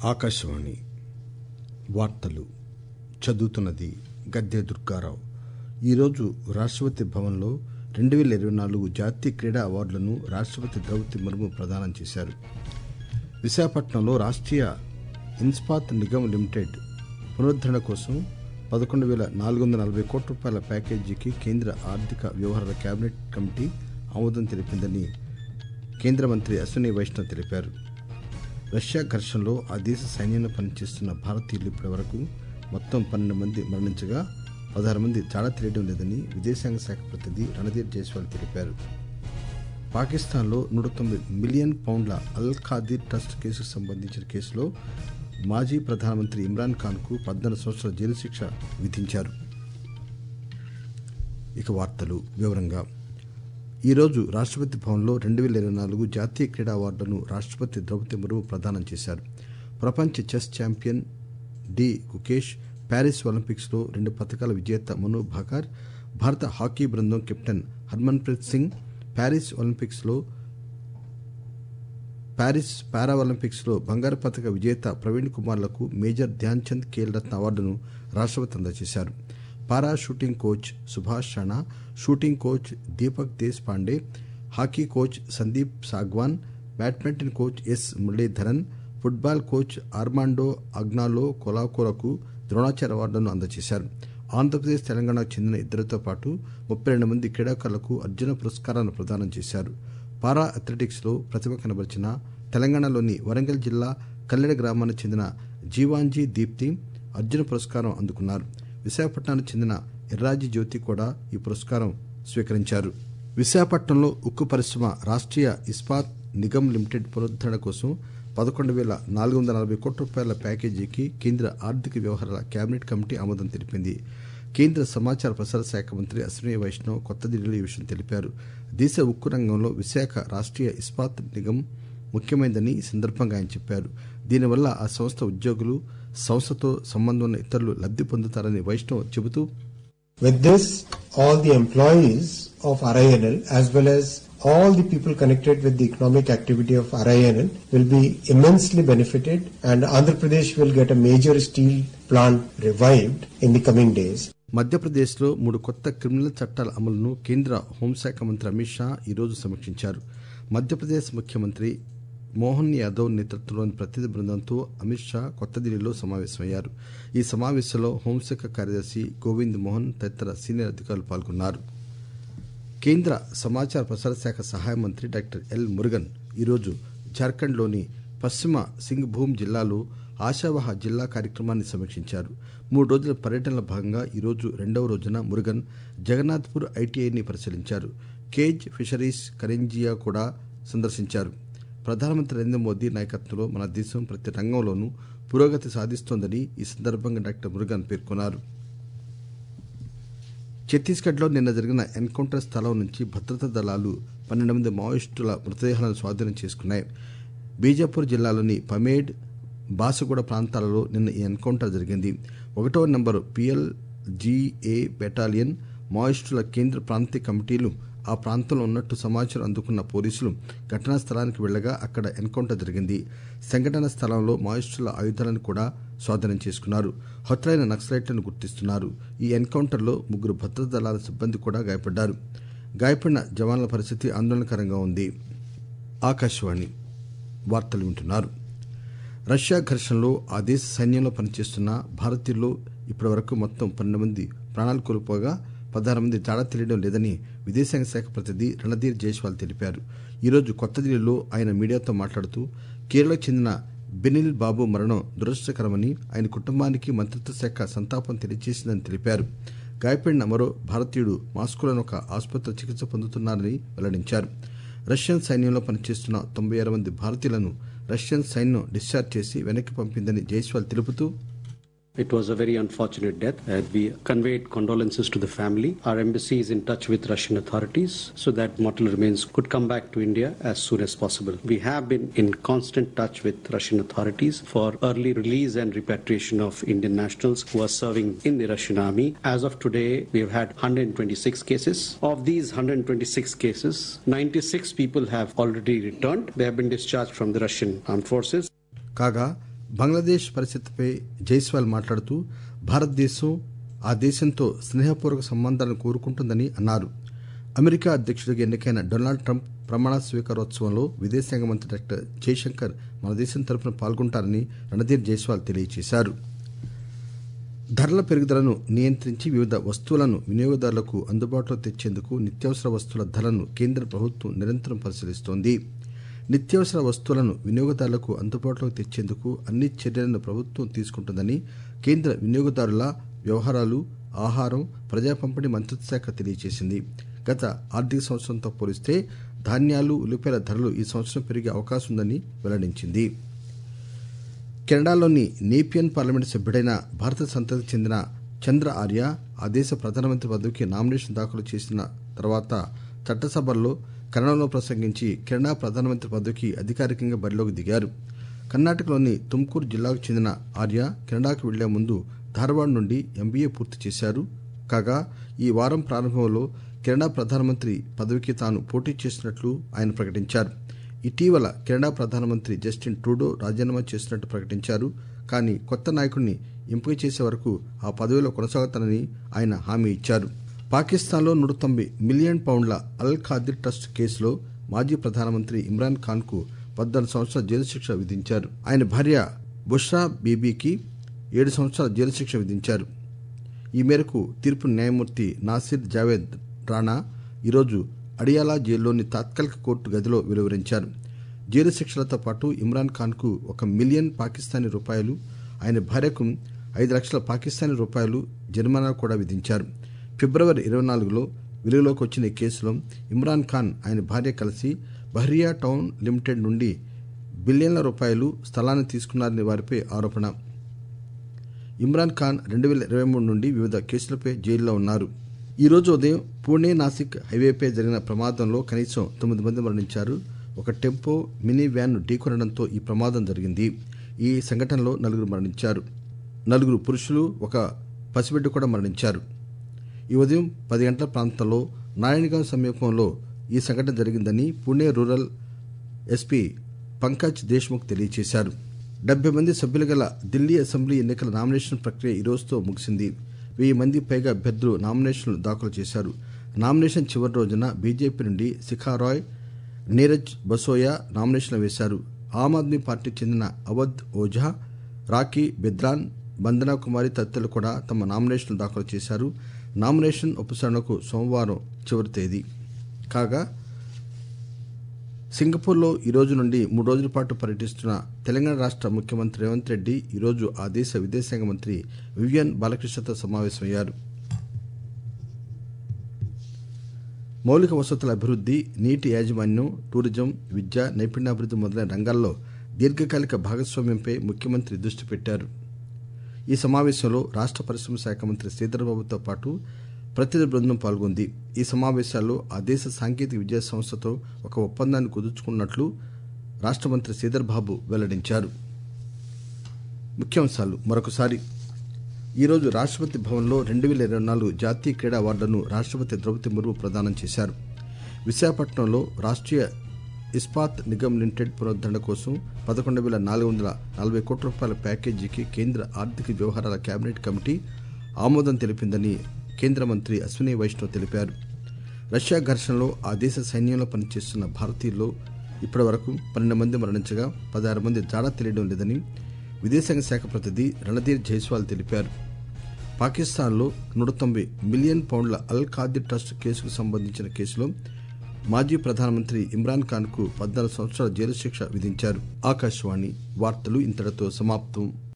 ఆకాశవాణి వార్తలు చదువుతున్నది గద్దె దుర్గారావు ఈరోజు రాష్టపతి భవన్లో రెండు పేల ఇరవై నాలుగు జాతీయ క్రీడా అవార్డులను రాష్టపతి ద్రౌపది ముర్ము ప్రదానం చేశారు విశాఖపట్నంలో రాష్ట్రీయ ఇన్స్పాత్ నిగమ్ లిమిటెడ్ పునరుద్దరణ కోసం పదకొండు పేల నాలుగు వందల నలభై కోట్ల రూపాయల ప్యాకేజీకి కేంద్ర ఆర్థిక వ్యవహారాల కేబినెట్ కమిటీ ఆమోదం తెలిపిందని కేంద్ర మంత్రి అశ్విని వైష్ణవ్ తెలిపారు రష్యా ఘర్షణలో ఆ దేశ సైన్యంలో పనిచేస్తున్న భారతీయులు ఇప్పటి వరకు మొత్తం పన్నెండు మంది మరణించగా పదహారు మంది చాడ తెలియడం లేదని విదేశాంగ శాఖ ప్రతినిధి రణధీర్ జైస్వాల్ తెలిపారు పాకిస్తాన్లో నూట తొమ్మిది మిలియన్ పౌండ్ల అల్ ఖాదీర్ ట్రస్ట్ కేసుకు సంబంధించిన కేసులో మాజీ ప్రధానమంత్రి ఇమ్రాన్ ఖాన్ కు పద్నాలుగు సంవత్సరాల జైలు శిక్ష విధించారు ఇక వార్తలు వివరంగా ఈరోజు రాష్టపతి భవన్లో రెండు పేల ఇరవై నాలుగు జాతీయ క్రీడా అవార్డులను రాష్టపతి ద్రౌపది ముర్ము ప్రదానం చేశారు ప్రపంచ chess champion D Gukesh Paris Olympics లో రెండు పతకాల విజేత మను భాకర్ భారత హాకీ బృందం captain Harmanpreet Singh Paris Olympics లో ప్యారిస్ పారా ఒలింపిక్స్ లో బంగారు పతక విజేత ప్రవీణ్ కుమార్లకు మేజర్ ధ్యాన్ చంద్ ఖేల్ రత్న అవార్డును రాష్టపతి అందజేశారు para shooting coach Subhash Rana shooting coach Deepak Deshpande hockey coach Sandeep Sangwan badminton coach S Muralidharan football coach Armando Agnelo కొలాకోలకు ద్రోణాచార్య అవార్డులను అందజేశారు ఆంధ్రప్రదేశ్ తెలంగాణకు చెందిన ఇద్దరితో పాటు ముప్పై రెండు మంది క్రీడాకారులకు అర్జున పురస్కారాలను ప్రదానం చేశారు పారా అథ్లెటిక్స్ లో ప్రతిభ కనబరిచిన తెలంగాణలోని వరంగల్ జిల్లా కల్లెడ గ్రామానికి చెందిన జీవాంజీ దీప్తి అర్జున పురస్కారం అందుకున్నారు విశాఖపట్నానికి చెందిన ఎర్రాజీ జ్యోతి కూడా ఈ పురస్కారం స్వీకరించారు విశాఖపట్నంలో ఉక్కు పరిశ్రమ రాష్ట్రీయ ఇస్పాత్ నిగమ్ లిమిటెడ్ పునరుద్దరణ కోసం పదకొండు పేల నాలుగు వందల నలభై కోట్ల రూపాయల ప్యాకేజీకి కేంద్ర ఆర్థిక వ్యవహారాల కేబినెట్ కమిటీ ఆమోదం తెలిపింది కేంద్ర సమాచార ప్రసార శాఖ మంత్రి అశ్విని వైష్ణవ్ కొత్త ఢిల్లీలో ఈ విషయం తెలిపారు దేశ ఉక్కు రంగంలో విశాఖ రాష్ట్రీయ ఇస్పాత్ నిగమ్ ముఖ్యమైనదని ఈ సందర్భంగా ఆయన చెప్పారు దీనివల్ల ఆ సంస్థ ఉద్యోగులు సంస్థతో సంబంధం ఉన్న ఇతరులు లబ్ది పొందుతారని వైష్ణవ్ చెబుతూ With this, all the employees of RINL as well as all the people connected with the economic activity of RINL will be immensely benefited and Andhra Pradesh will get a major steel plant revived in the coming days. మధ్యప్రదేశ్లో మూడు కొత్త criminal చట్టాల అమలును కేంద్ర హోంశాఖ మంత్రి అమిత్ షా ఈరోజు సమీక్షించారు మధ్యప్రదేశ్ ముఖ్యమంత్రి మోహన్ యాదవ్ నేతృత్వంలోని ప్రతినిధి బృందంతో అమిత్ షా కొత్త ఢిల్లీలో సమావేశమయ్యారు ఈ సమావేశంలో హోంశాఖ కార్యదర్శి గోవింద్ మోహన్ తదితర సీనియర్ అధికారులు పాల్గొన్నారు కేంద్ర సమాచార ప్రసార శాఖ సహాయ మంత్రి డాక్టర్ ఎల్ మురుగన్ ఈరోజు జార్ఖండ్లోని పశ్చిమ సింగ్భూమ్ జిల్లాలో ఆశావహ జిల్లా కార్యక్రమాన్ని సమీక్షించారు మూడు రోజుల పర్యటనలో భాగంగా ఈరోజు రెండవ రోజున మురుగన్ జగన్నాథ్పూర్ ఐటీఐని పరిశీలించారు కేజ్ ఫిషరీస్ కరెంజియా కూడా సందర్శించారు ప్రధానమంత్రి నరేంద్ర మోదీ నాయకత్వంలో మన దేశం ప్రతి రంగంలోనూ పురోగతి సాధిస్తోందని ఈ సందర్భంగా డాక్టర్ మురుగన్ పేర్కొన్నారు ఛత్తీస్గఢ్ లో నిన్న జరిగిన ఎన్కౌంటర్ స్థలం నుంచి భద్రతా దళాలు పన్నెండు మంది మావోయిస్టుల మృతదేహాలను స్వాధీనం చేసుకున్నాయి బీజాపూర్ జిల్లాలోని పమేడ్ బాసగూడ ప్రాంతాలలో నిన్న ఈ ఎన్కౌంటర్ జరిగింది ఒకటో నంబరు పిఎల్జీఏ బెటాలియన్ మావోయిస్టుల కేంద్ర ప్రాంతీయ కమిటీలు ఆ ప్రాంతంలో ఉన్నట్టు సమాచారం అందుకున్న పోలీసులు ఘటనా స్థలానికి వెళ్లగా అక్కడ ఎన్కౌంటర్ జరిగింది సంఘటన స్థలంలో మావోయిస్టుల ఆయుధాలను కూడా స్వాధీనం చేసుకున్నారు హతులైన నక్సలైట్లను గుర్తిస్తున్నారు ఈ ఎన్కౌంటర్ లో ముగ్గురు భద్రతా దళాల సిబ్బంది కూడా గాయపడ్డారు గాయపడిన జవాన్ల పరిస్థితి ఆందోళనకరంగా ఉంది ఆకాశవాణి వార్తలు వింటున్నారు రష్యా ఘర్షణలో ఆ దేశ సైన్యంలో పనిచేస్తున్న భారతీయుల్లో ఇప్పటి వరకు మొత్తం పన్నెండు మంది ప్రాణాలు కోల్పోగా పదహారు మంది తేడా తెలియడం లేదని విదేశాంగ శాఖ ప్రతినిధి రణధీర్ జైస్వాల్ తెలిపారు ఈరోజు కొత్త ఢిల్లీలో ఆయన మీడియాతో మాట్లాడుతూ కేరళకు చెందిన బెనిల్ బాబు మరణం దురదృష్టకరమని ఆయన కుటుంబానికి మంత్రిత్వ శాఖ సంతాపం తెలియజేసిందని తెలిపారు గాయపడిన మరో భారతీయుడు మాస్కోలోని ఒక ఆసుపత్రిలో చికిత్స పొందుతున్నారని వెల్లడించారు రష్యన్ సైన్యంలో పనిచేస్తున్న తొంభై ఆరు మంది భారతీయులను రష్యన్ సైన్యం డిశ్చార్జ్ చేసి వెనక్కి పంపిందని జైస్వాల్ తెలుపుతూ It was a very unfortunate death. Uh, we conveyed condolences to the family. Our embassy is in touch with Russian authorities so that mortal remains could come back to India as soon as possible. We have been in constant touch with Russian authorities for early release and repatriation of Indian nationals who are serving in the Russian army. As of today, we have had 126 cases. Of these 126 cases, 96 people have already returned. They have been discharged from the Russian armed forces. కాగా బంగ్లాదేశ్ పరిస్థితిపై జైస్వాల్ మాట్లాడుతూ భారతదేశం ఆ దేశంతో స్నేహపూర్వక సంబంధాలను కోరుకుంటుందని అన్నారు America అధ్యక్షుడిగా ఎన్నికైన డొనాల్డ్ ట్రంప్ ప్రమాణ స్వీకారోత్సవంలో విదేశాంగ మంత్రి డాక్టర్ జైశంకర్ మన దేశం తరఫున పాల్గొంటారని రణధీర్ జైస్వాల్ తెలియజేశారు ధరల పెరుగుదలను నియంత్రించి వివిధ వస్తువులను వినియోగదారులకు అందుబాటులో తెచ్చేందుకు నిత్యావసర వస్తువుల ధరలను కేంద్ర ప్రభుత్వం నిరంతరం పరిశీలిస్తోంది నిత్యావసర వస్తువులను వినియోగదారులకు అందుబాటులోకి తెచ్చేందుకు అన్ని చర్యలను ప్రభుత్వం తీసుకుంటుందని కేంద్ర వినియోగదారుల వ్యవహారాలు ఆహారం ప్రజా పంపిణీ మంత్రిత్వ శాఖ తెలియజేసింది గత ఆర్థిక సంవత్సరంతో పోలిస్తే ధాన్యాలు ఉల్లిపాయల ధరలు ఈ సంవత్సరం పెరిగే అవకాశం ఉందని వెల్లడించింది కెనడాలోని నేపియన్ పార్లమెంటు సభ్యుడైన భారత సంతతికి చెందిన చంద్ర ఆర్య ఆ దేశ ప్రధానమంత్రి పదవికి నామినేషన్ దాఖలు చేసిన తర్వాత చట్టసభల్లో కన్నడంలో ప్రసంగించి కెనడా ప్రధానమంత్రి పదవికి అధికారికంగా బరిలోకి దిగారు కర్ణాటకలోని తుమ్కూరు జిల్లాకు చెందిన ఆర్య కెనడాకు వెళ్లే ముందు ధార్వాడ్ నుండి ఎంబీఏ పూర్తి చేశారు కాగా ఈ వారం ప్రారంభంలో కెనడా ప్రధానమంత్రి పదవికి తాను పోటీ చేసినట్లు ఆయన ప్రకటించారు ఇటీవల కెనడా ప్రధానమంత్రి జస్టిన్ ట్రూడో రాజీనామా చేసినట్టు ప్రకటించారు కానీ కొత్త నాయకుడిని ఎంపిక చేసే వరకు ఆ పదవిలో కొనసాగుతానని ఆయన హామీ ఇచ్చారు పాకిస్తాన్లో నూట తొంభై మిలియన్ పౌండ్ల అల్ ఖాదిర్ ట్రస్ట్ కేసులో మాజీ ప్రధానమంత్రి ఇమ్రాన్ ఖాన్ కు పద్నాలుగు సంవత్సరాల జైలు శిక్ష విధించారు ఆయన భార్య బుష్రా బీబీకి ఏడు సంవత్సరాల జైలు శిక్ష విధించారు ఈ మేరకు తీర్పు న్యాయమూర్తి నాసిర్ జావేద్ రాణా ఈరోజు అడియాలా జైల్లోని తాత్కాలిక కోర్టు గదిలో వెలువరించారు జైలు శిక్షలతో పాటు ఇమ్రాన్ ఖాన్ కు ఒక మిలియన్ పాకిస్తానీ రూపాయలు ఆయన భార్యకు ఐదు లక్షల పాకిస్తానీ రూపాయలు జరిమానా కూడా విధించారు ఫిబ్రవరి ఇరవై నాలుగులో వెలుగులోకి వచ్చిన ఈ కేసులో ఇమ్రాన్ ఖాన్ ఆయన భార్య కలిసి బహ్రియా టౌన్ లిమిటెడ్ నుండి బిలియన్ల రూపాయలు స్థలాన్ని తీసుకున్నారని వారిపై ఆరోపణ ఇమ్రాన్ ఖాన్ రెండు వేల ఇరవై మూడు నుండి వివిధ కేసులపై జైల్లో ఉన్నారు ఈ రోజు ఉదయం పూణే నాసిక్ హైవేపై జరిగిన ప్రమాదంలో కనీసం తొమ్మిది మంది మరణించారు ఒక టెంపో మినీ వ్యాన్ ఢీకొనడంతో ఈ ప్రమాదం జరిగింది ఈ సంఘటనలో నలుగురు మరణించారు నలుగురు పురుషులు ఒక పసిబిడ్డ కూడా మరణించారు ఈ ఉదయం పది గంటల ప్రాంతంలో నారాయణగాం సమీపంలో ఈ సంఘటన జరిగిందని పూణే రూరల్ ఎస్పీ పంకజ్ దేశ్ముఖ్ తెలియజేశారు డెబ్బై మంది సభ్యులు గల ఢిల్లీ అసెంబ్లీ ఎన్నికల నామినేషన్ ప్రక్రియ ఈ రోజుతో ముగిసింది వెయ్యి మంది పైగా అభ్యర్థులు నామినేషన్లు దాఖలు చేశారు నామినేషన్ చివరి రోజున బీజేపీ నుండి శిఖారాయ్ నీరజ్ బసోయా నామినేషన్లు వేశారు ఆమ్ ఆద్మీ పార్టీకి చెందిన అవధ్ ఓఝా రాకీ బిద్రాన్ బందనా కుమారి తదితరులు కూడా తమ నామినేషన్లు దాఖలు చేశారు నామినేషన్ ఉపసరణకు సోమవారం చివరి తేదీ కాగా సింగపూర్లో ఈ రోజు నుండి మూడు రోజుల పాటు పర్యటిస్తున్న తెలంగాణ రాష్ట ముఖ్యమంత్రి రేవంత్ రెడ్డి ఈరోజు ఆ దేశ విదేశాంగ మంత్రి వివియన్ బాలకృష్ణతో సమావేశమయ్యారు మౌలిక వసతుల అభివృద్ది నీటి యాజమాన్యం టూరిజం విద్య నైపుణ్యాభివృద్ది మొదలైన రంగాల్లో దీర్ఘకాలిక భాగస్వామ్యంపై ముఖ్యమంత్రి దృష్టి పెట్టారు ఈ సమావేశంలో రాష్ట పరిశ్రమ శాఖ మంత్రి శ్రీధర్బాబుతో పాటు ప్రతినిధి బృందం పాల్గొంది ఈ సమావేశాల్లో ఆ దేశ సాంకేతిక విద్యా సంస్థతో ఒక ఒప్పందాన్ని కుదుర్చుకున్నట్లు రాష్ట మంత్రి శ్రీధర్ బాబు వెల్లడించారు ముఖ్యాంశాలు మరొకసారి ఈరోజు రాష్టపతి భవన్లో రెండు వేల ఇరవై నాలుగు జాతీయ క్రీడా అవార్డులను రాష్టపతి ద్రౌపది ముర్ము ప్రదానం చేశారు విశాఖపట్నంలో రాష్ట్రీయ ఇస్పాత్ నిగమ్ లిమిటెడ్ పునరుద్దరణ కోసం పదకొండు వేల నాలుగు వందల నలభై కోట్ల రూపాయల ప్యాకేజీకి కేంద్ర ఆర్థిక వ్యవహారాల కేబినెట్ కమిటీ ఆమోదం తెలిపిందని కేంద్ర మంత్రి అశ్విని వైష్ణవ్ తెలిపారు రష్యా ఘర్షణలో ఆ దేశ సైన్యంలో పనిచేస్తున్న భారతీయుల్లో ఇప్పటి వరకు పన్నెండు మంది మరణించగా పదహారు మంది జాడ తెలియడం లేదని విదేశాంగ శాఖ ప్రతినిధి రణధీర్ జైస్వాల్ తెలిపారు పాకిస్తాన్లో నూట తొంభై మిలియన్ పౌండ్ల అల్ ఖాదీ ట్రస్ట్ కేసుకు సంబంధించిన కేసులో మాజీ ప్రధానమంత్రి ఇమ్రాన్ ఖాన్ కు పద్నాలుగు సంవత్సరాల జైలు శిక్ష విధించారు ఆకాశవాణి వార్తలు ఇంతటితో సమాప్తం